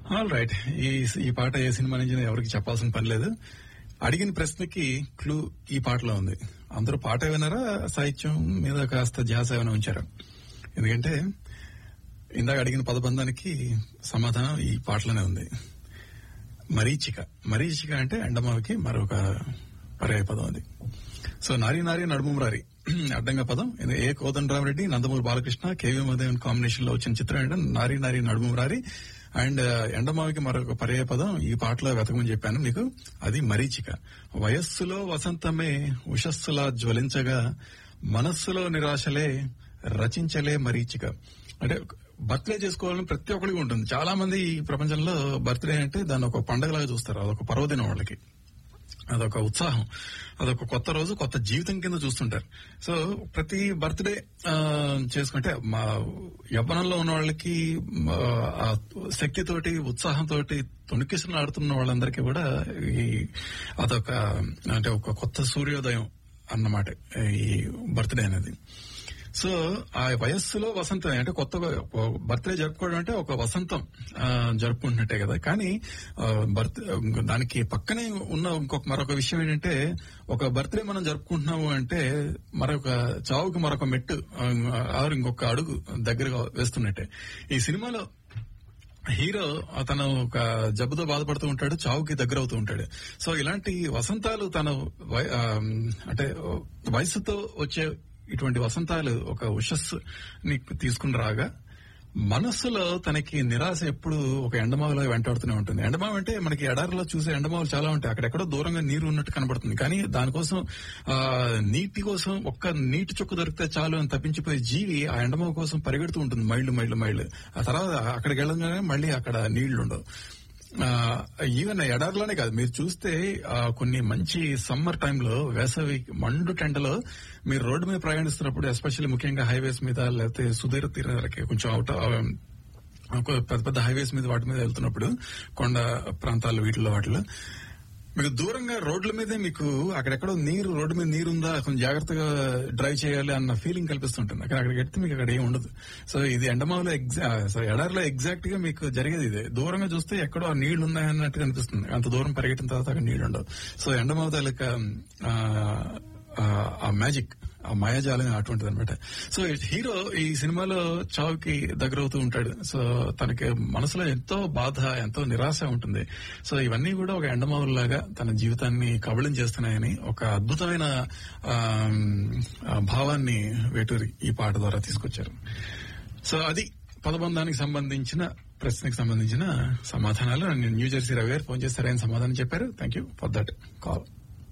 All right ఈ ఈ పాట ఏ సినిమా నుంచి ఎవరికి చెప్పాల్సిన పని లేదు అడిగిన ప్రశ్నకి క్లూ ఈ పాటలో ఉంది అందరూ పాట విన్నారా సాహిత్యం మీద కాస్త ధ్యాస ఏమైనా ఉంచారా ఎందుకంటే ఇందాక అడిగిన పదబంధానికి సమాధానం ఈ పాటలోనే ఉంది మరీచిక మరీచిక అంటే ఎండమావికి మరొక పర్యాయ పదం అది సో నారీ నారీ నడుమురారి అడ్డంగా పదం ఇది A Kodandarami Reddy Nandamuri Balakrishna KV Mahadevan combination లో వచ్చిన చిత్రం ఏంటంటే నారీ నారీ నడుమురారి అండ్ ఎండమావికి మరొక పర్యాయ పదం ఈ పాటలో వెతకమని చెప్పాను మీకు అది మరీచిక వయస్సులో వసంతమే ఉషస్సులా జ్వలించగా మనస్సులో నిరాశలే రచించలే మరీచిక అంటే బర్త్డే చేసుకోవాలని ప్రతి ఒక్కరికి ఉంటుంది చాలా మంది ఈ ప్రపంచంలో బర్త్డే అంటే దాన్ని ఒక పండగలాగా చూస్తారు అదొక పర్వదినం వాళ్ళకి అదొక ఉత్సాహం అదొక కొత్త రోజు కొత్త జీవితం కింద చూస్తుంటారు సో ప్రతి బర్త్డే చేసుకుంటే మా యవ్వనంలో ఉన్న వాళ్ళకి ఆ శక్తితోటి ఉత్సాహంతో తొణికిసిన ఆడుతున్న వాళ్ళందరికీ కూడా ఈ అదొక అంటే ఒక కొత్త సూర్యోదయం అన్నమాట ఈ బర్త్డే అనేది సో ఆ వయస్సులో వసంతం అంటే కొత్తగా బర్త్డే జరుపుకోవడం అంటే ఒక వసంతం జరుపుకుంటున్నట్టే కదా కానీ బర్త్ దానికి పక్కనే ఉన్న ఇంకొక మరొక విషయం ఏంటంటే ఒక బర్త్డే మనం జరుపుకుంటున్నాము అంటే మరొక చావుకి మరొక మెట్టు ఆరు ఇంకొక అడుగు దగ్గరగా వేస్తున్నట్టే ఈ సినిమాలో హీరో అతను ఒక జబ్బుతో బాధపడుతూ ఉంటాడు చావుకి దగ్గర అవుతూ ఉంటాడు సో ఇలాంటి వసంతాలు తన అంటే వయసుతో వచ్చే ఇటువంటి వసంతాలు ఒక ఉషస్సు తీసుకుని రాగా మనస్సులో తనకి నిరాశ ఎప్పుడు ఒక ఎండమావిలో వెంటాడుతూనే ఉంటుంది ఎండమావి అంటే మనకి ఎడారిలో చూసే ఎండమావులు చాలా ఉంటాయి అక్కడెక్కడో దూరంగా నీరు ఉన్నట్టు కనబడుతుంది కానీ దానికోసం ఆ నీటి కోసం ఒక్క నీటి చుక్క దొరికితే చాలు అని తప్పించిపోయే జీవి ఆ ఎండమావి కోసం పరిగెడుతూ ఉంటుంది మైళ్ళు మైళ్ళు మైళ్ళు ఆ తర్వాత అక్కడికి వెళ్ళగానే మళ్ళీ అక్కడ నీళ్లు ఉండవు ఈవెన్ ఎడారిలోనే కాదు మీరు చూస్తే కొన్ని మంచి సమ్మర్ టైంలో వేసవి మండు టెంటలో మీరు రోడ్డు మీద ప్రయాణిస్తున్నప్పుడు ఎస్పెషల్లీ ముఖ్యంగా హైవేస్ మీద లేకపోతే సుదీర్ఘ తీరాలకి కొంచెం అవుట్ పెద్ద పెద్ద హైవేస్ మీద వాటి మీద వెళ్తున్నప్పుడు కొండ ప్రాంతాలు వీటిలో వాటిలో మీకు దూరంగా రోడ్ల మీదే మీకు అక్కడెక్కడో నీరు రోడ్డు మీద నీరు ఉందా కొంచెం జాగ్రత్తగా డ్రైవ్ చేయాలి అన్న ఫీలింగ్ కల్పిస్తుంటుంది అక్కడ అక్కడికి ఎడితే మీకు అక్కడ ఏం ఉండదు సో ఇది ఎండమావులో ఎగ్జా ఎడారిలో ఎగ్జాక్ట్ గా మీకు జరిగేది ఇదే దూరంగా చూస్తే ఎక్కడో నీళ్లు ఉన్నాయన్నట్టు కనిపిస్తుంది అంత దూరం పరిగెట్టిన తర్వాత అక్కడ నీళ్లు ఉండవు సో ఎండమావు తాలూకా ఆ మ్యాజిక్ ఆ మాయాజాలం అటువంటిది అనమాట సో హీరో ఈ సినిమాలో చావుకి దగ్గరవుతూ ఉంటాడు సో తనకి మనసులో ఎంతో బాధ ఎంతో నిరాశ ఉంటుంది సో ఇవన్నీ కూడా ఒక ఎండమావులాగా తన జీవితాన్ని కబళం చేస్తున్నాయని ఒక అద్భుతమైన భావాన్ని వేటూరి ఈ పాట ద్వారా తీసుకొచ్చారు సో అది పదబంధానికి సంబంధించిన ప్రశ్నకి సంబంధించిన సమాధానాలు న్యూ జెర్సీ రవి గారు ఫోన్ చేసి సరైన సమాధానం చెప్పారు thank you for that call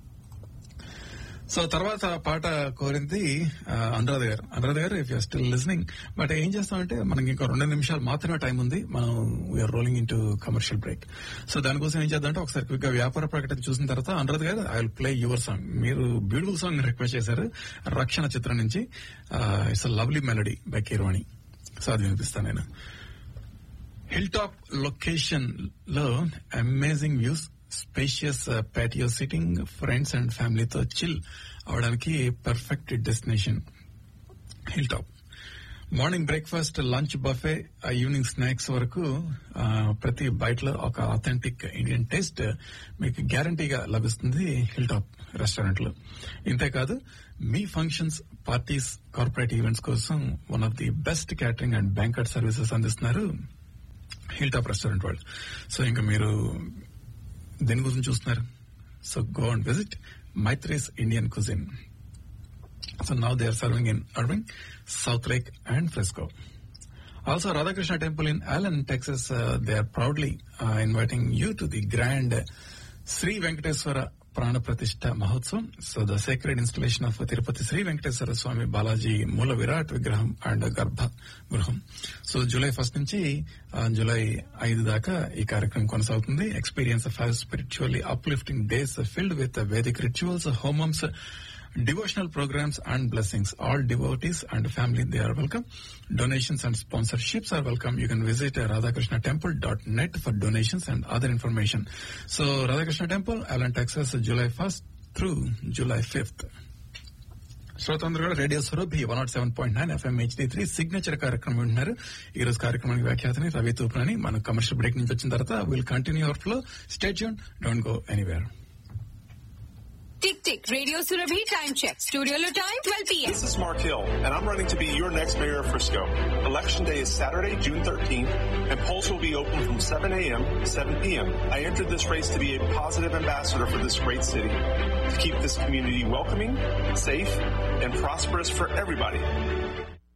so తర్వాత పాట కోరింది Anuradha garu Anuradha garu if you're still listening but ఏం చేస్తామంటే మనకి ఇంకా రెండు నిమిషాలు మాత్రమే టైం ఉంది మనం we're rolling into commercial break so దానికోసం ఏం చేద్దాం ఒకసారి క్విక్ గా వ్యాపార ప్రకటన చూసిన తర్వాత Anuradha garu I will play your song మీరు బ్యూటిఫుల్ సాంగ్ రిక్వెస్ట్ చేశారు రక్షణ చిత్రం నుంచి it's lovely melody by Keeravani so అది వినిపిస్తాను నేను హిల్ టాప్ లొకేషన్ లో amazing views spacious patio sitting friends and ఫ్యామిలీతో చిల్ అవడానికి perfect destination hill top morning breakfast lunch buffet evening snacks వరకు ప్రతి బయటలో ఒక అథెంటిక్ ఇండియన్ టేస్ట్ మీకు గ్యారంటీగా లభిస్తుంది హిల్ టాప్ రెస్టారెంట్ లో ఇంతేకాదు మీ ఫంక్షన్స్ పార్టీస్ కార్పొరేట్ ఈవెంట్స్ కోసం one of the best catering and banquet services అందిస్తున్నారు హిల్ టాప్ రెస్టారెంట్ వాళ్ళు సో ఇంకా మీరు దేని గురించి చూస్తున్నారు so go and visit Maitri's Indian cuisine so now they are serving in Irving Southlake and Frisco also Radha Krishna temple in Allen Texas they are proudly inviting you to the grand Shri Venkateswara ప్రాణ ప్రతిష్ట మహోత్సవం so the sacred installation of Tirupati Shri Venkateswara Swamy Balaji మూల విరాట్ విగ్రహం and గర్భ గృహం so July first నుంచి July ఐదు దాకా ఈ కార్యక్రమం కొనసాగుతుంది experience five spiritually uplifting days filled with Vedic rituals హోమమ్స్ devotional programs and blessings. All devotees and family, they are welcome. Donations and sponsorships are welcome. You can visit uh, radhakrishnatemple.net for donations and other information. So, Radhakrishna Temple, Allen, Texas, July 1st through July 5th. శ్రోతందరూ కూడా radio Surabhi one nought seven point nine FM HD three signature కార్యక్రమం వింటున్నారు ఈ రోజు కార్యక్రమానికి వ్యాఖ్యాతని రవి తూప్రాని మన commercial break నుంచి వచ్చిన తర్వాత will continue our flow stay tuned don't go anywhere Tick tick, Radio Surabhi time check. Studio lo time 12 p.m. This is Mark Hill, and I'm running to be your next mayor of Frisco. Election day is Saturday, June 13th, and polls will be open from 7 a.m. to 7 p.m. I entered this race to be a positive ambassador for this great city, to keep this community welcoming, safe, and prosperous for everybody.